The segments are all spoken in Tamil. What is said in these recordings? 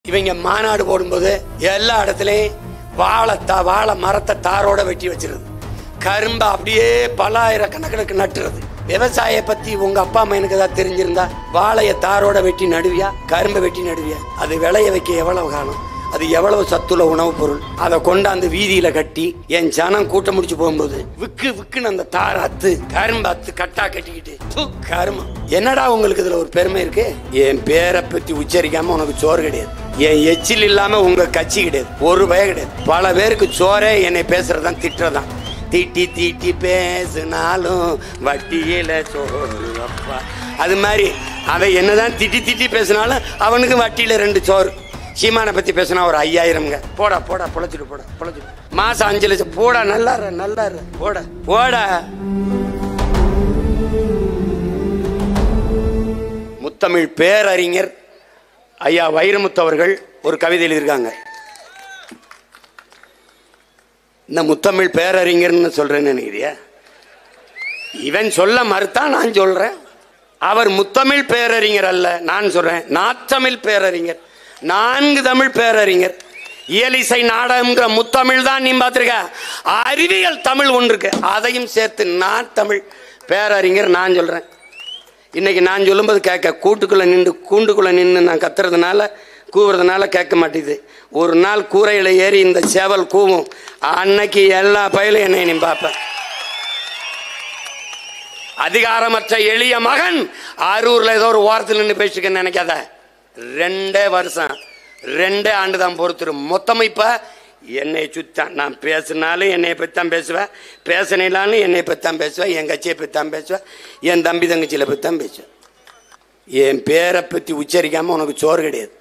இவங்க மாநாடு போடும்போது எல்லா இடத்துலயும் வாழை தா வாழை மரத்தை தாரோட வெட்டி வச்சிருது கரும்பை அப்படியே பல்லாயிரக்கணக்கிற்கு நட்டுறது விவசாய பத்தி உங்க அப்பா அம்மா எனக்கு ஏதாவது தெரிஞ்சிருந்தா வாழைய தாரோட வெட்டி நடுவியா கரும்பை வெட்டி நடுவியா அது விளைய வைக்க எவ்வளவு காலம் அது எவ்வளவு சத்துள்ள உணவுப் பொருள் அதை கொண்டாந்து வீதியில கட்டி என் ஜனம் கூட்டம் முடிச்சு போகும்போது விக்கு விக்குன்னு அந்த தார் அத்து கரும்பு அத்து கட்டா கட்டிக்கிட்டு ப்பு, கருமம் என்னடா உங்களுக்கு இதுல ஒரு பெருமை இருக்கு என் பேரை பத்தி உச்சரிக்காம உனக்கு சோறு கிடையாது என் எச்சில் இல்லாம உங்க கட்சி கிடையாது ஒரு பய கிடையாது பல பேருக்கு சோறே என்னை பேசுறதான் திட்டுறதான் தீட்டி தீட்டி பேசினாலும் வட்டியில சோறு அப்பா அது மாதிரி அவன் என்னதான் திட்டி திட்டி பேசினாலும் அவனுக்கு வட்டியில ரெண்டு சோறு சீமானை பத்தி பேசினா ஒரு ஐயாயிரம்ங்க போடா போடா பொழைச்சிட்டு போடா பொழைச்சிட்டு மாசம் அஞ்சு லட்சம் போடா நல்லா இரு, நல்லா இரு. போடா போடா முத்தமிழ் பேரறிஞர் ஐயா வைரமுத்து அவர்கள் ஒரு கவிதை எழுதியிருக்காங்க இந்த முத்தமிழ் பேரறிஞர்னு சொல்றேன்னு நினைக்கிறியா இவன் சொல்ல மறுத்தா நான் சொல்றேன் அவர் முத்தமிழ் பேரறிஞர் அல்ல நான் சொல்றேன் நாத்தமிழ் பேரறிஞர் நான்கு தமிழ் பேரறிஞர் இயலிசை நாடகம்ங்கிற முத்தமிழ் தான் நீ பார்த்திருக்க அறிவியல் தமிழ் ஒன்று இருக்கு அதையும் சேர்த்து நான் தமிழ் பேரறிஞர் நான் சொல்றேன் இன்னைக்கு நான் சொல்லும்போது கேட்க கூட்டுக்குள்ள நின்று கூண்டுக்குள்ள நின்று நான் கத்துறதுனால கூவுறதுனால கேட்க மாட்டேங்குது ஒரு நாள் கூரையில் ஏறி இந்த சேவல் கூவும் அன்னைக்கு எல்லா பயிலும் என்னை நீ பார்ப்பேன் அதிகாரமற்ற எளிய மகன் அரூர்ல ஏதோ ஒரு ஓரத்தில் நின்று பேசிருக்கேன்னு நினைக்காத ரெண்டே வருஷம் ரெண்டே ஆண்டு தான் பொறுத்துரு மொத்தம் இப்ப என்னை சுத்தான் நான் பேசினாலும் என்னை பற்றி தான் பேசுவேன் பேசினாலும் என்னை பற்றி தான் பேசுவேன் என் கட்சியை பற்றி தான் பேசுவேன் என் தம்பி தங்கச்சியில பற்றி தான் பேசுவேன் என் பேரை பற்றி உச்சரிக்காம உனக்கு சோறு கிடையாது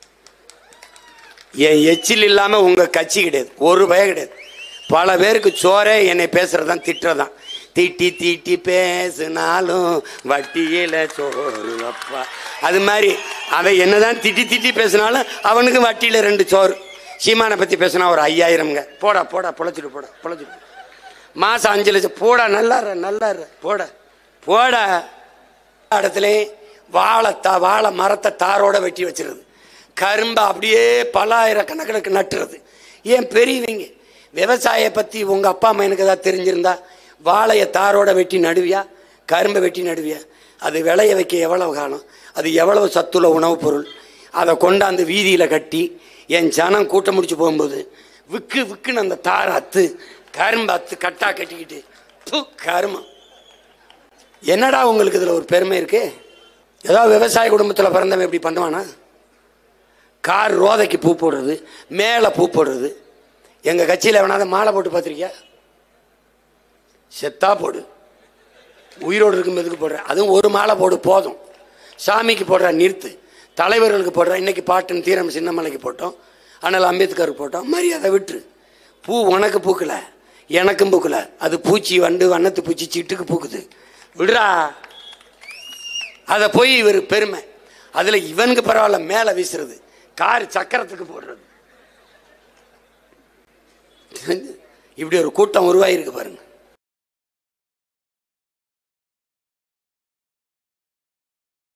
என் எச்சில் இல்லாம உங்க கட்சி கிடையாது ஒரு பய கிடையாது பல பேருக்கு சோறே என்னை பேசுறதான் திட்டுறதான் தீட்டி தீட்டி பேசினாலும் வட்டியில சோறு அப்பா அது மாதிரி அவன் என்னதான் திட்டி திட்டி பேசினாலும் அவனுக்கு வட்டியில ரெண்டு சோறு சீமானை பத்தி பேசினா ஒரு ஐயாயிரம்ங்க போடா போடா பொழைச்சிட்டு போடா பொழைச்சிட்டு போ. மாசம் அஞ்சு லட்சம் போடா நல்லா இரு, நல்லா இரு. போடா போடா இடத்துல வாழை தா வாழை மரத்தை தாரோட வெட்டி வச்சிருது கரும்பை அப்படியே பல்லாயிரக்கணக்கிற்கு நட்டுறது ஏன் பெரியவங்க விவசாய பற்றி உங்கள் அப்பா அம்மா எனக்கு ஏதாவது தெரிஞ்சிருந்தா வாழையை தாரோட வெட்டி நடுவியா கரும்பை வெட்டி நடுவியா அது விளைய வைக்க எவ்வளவு காலம் அது எவ்வளவு சத்துள்ள உணவுப் பொருள் அதை கொண்டாந்து வீதியில் கட்டி என் ஜனம் கூட்டம் முடிச்சு போகும்போது விக்கு விக்குன்னு அந்த தாரை அத்து கரும்பு அத்து கட்டா கட்டிக்கிட்டு ப்பு, கருமம் என்னடா உங்களுக்கு இதில் ஒரு பெருமை இருக்கு ஏதாவது விவசாய குடும்பத்தில் பிறந்தவன் இப்படி பண்ணுவானா கார் ரோதைக்கு பூ போடுறது மேலே பூ போடுறது எங்கள் கட்சியில் எவனாவது மாலை போட்டு பார்த்துருக்கியா செத்தா போடு உயிரோடு இருக்கும் எதுக்கு போடுற அதுவும் ஒரு மாலை போடு போதும் சாமிக்கு போடுற நிறுத்து தலைவர்களுக்கு போடுற இன்னைக்கு பாட்டுன்னு தீரம் சின்னமலைக்கு போட்டோம் ஆனால் அம்பேத்கருக்கு போட்டோம் மரியாதை விட்டுரு பூ உனக்கு பூக்கல எனக்கும் பூக்கல அது பூச்சி வண்டு வண்ணத்து பூச்சி சிட்டுக்கு பூக்குது விடுறா அதை போய் இவர் பெருமை அதில் இவனுக்கு பரவாயில்ல மேலே வீசுறது கார் சக்கரத்துக்கு போடுறது இப்படி ஒரு கூட்டம் உருவாகிருக்கு பாருங்க